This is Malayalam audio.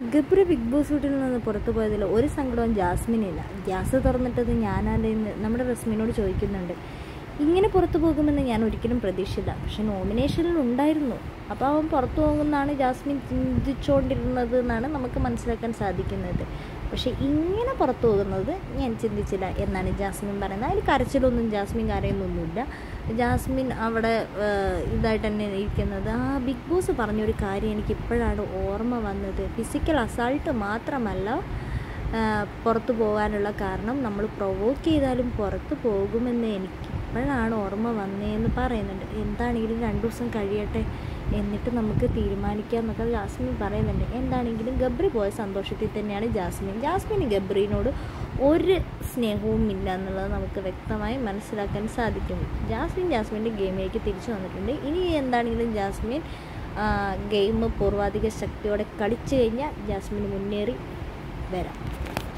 ഗബ്രി ബിഗ് ബോസ് വീട്ടിൽ നിന്ന് പുറത്തു പോയതിൽ ഒരു സങ്കടവും ജാസ്മിനില്ല ഗ്യാസ് തുറന്നിട്ടത് ഞാനതെന്ന് നമ്മുടെ റസ്മിനോട് ചോദിക്കുന്നുണ്ട് ഇങ്ങനെ പുറത്തു പോകുമെന്ന് ഞാൻ ഒരിക്കലും പ്രതീക്ഷിച്ചില്ല പക്ഷെ നോമിനേഷനിൽ ഉണ്ടായിരുന്നു അപ്പോൾ അവൻ പുറത്തു പോകുമെന്നാണ് ജാസ്മിൻ ചിന്തിച്ചുകൊണ്ടിരുന്നത് എന്നാണ് നമുക്ക് മനസ്സിലാക്കാൻ സാധിക്കുന്നത് പക്ഷെ ഇങ്ങനെ പുറത്തു പോകുന്നത് ഞാൻ ചിന്തിച്ചില്ല എന്നാണ് ജാസ്മിൻ പറയുന്നത് അതിൽ കരച്ചിലൊന്നും ജാസ്മിൻ കരയുന്നൊന്നുമില്ല ജാസ്മിൻ അവിടെ ഏഹ്, ഇതായിട്ട് തന്നെ ഇരിക്കുന്നത് ആ ബിഗ് ബോസ് പറഞ്ഞൊരു കാര്യം എനിക്ക് ഇപ്പോഴാണ് ഓർമ്മ വന്നത് ഫിസിക്കൽ അസാൾട്ട് മാത്രമല്ല ആഹ്, പുറത്തു പോകാനുള്ള കാരണം നമ്മൾ പ്രൊവോക്ക് ചെയ്താലും പുറത്തു പോകുമെന്ന് എനിക്ക് ഇപ്പോഴാണ് ഓർമ്മ വന്നതെന്ന് പറയുന്നുണ്ട് എന്താണെങ്കിലും രണ്ടു ദിവസം കഴിയട്ടെ എന്നിട്ട് നമുക്ക് തീരുമാനിക്കാം എന്നൊക്കെ ജാസ്മിൻ പറയുന്നുണ്ട് എന്താണെങ്കിലും ഗബ്രി പോയ സന്തോഷത്തിൽ തന്നെയാണ് ജാസ്മിൻ ജാസ്മിന് ഗബ്രീനോട് ഒരു സ്നേഹവും ഇല്ല എന്നുള്ളത് നമുക്ക് വ്യക്തമായി മനസ്സിലാക്കാൻ സാധിക്കും ജാസ്മിൻ ജാസ്മിൻ്റെ ഗെയിമിലേക്ക് തിരിച്ചു വന്നിട്ടുണ്ട് ഇനി എന്താണെങ്കിലും ജാസ്മിൻ ഗെയിം പൂർവാധിക ശക്തിയോടെ കളിച്ചു കഴിഞ്ഞാൽ ജാസ്മിന് മുന്നേറി വരാം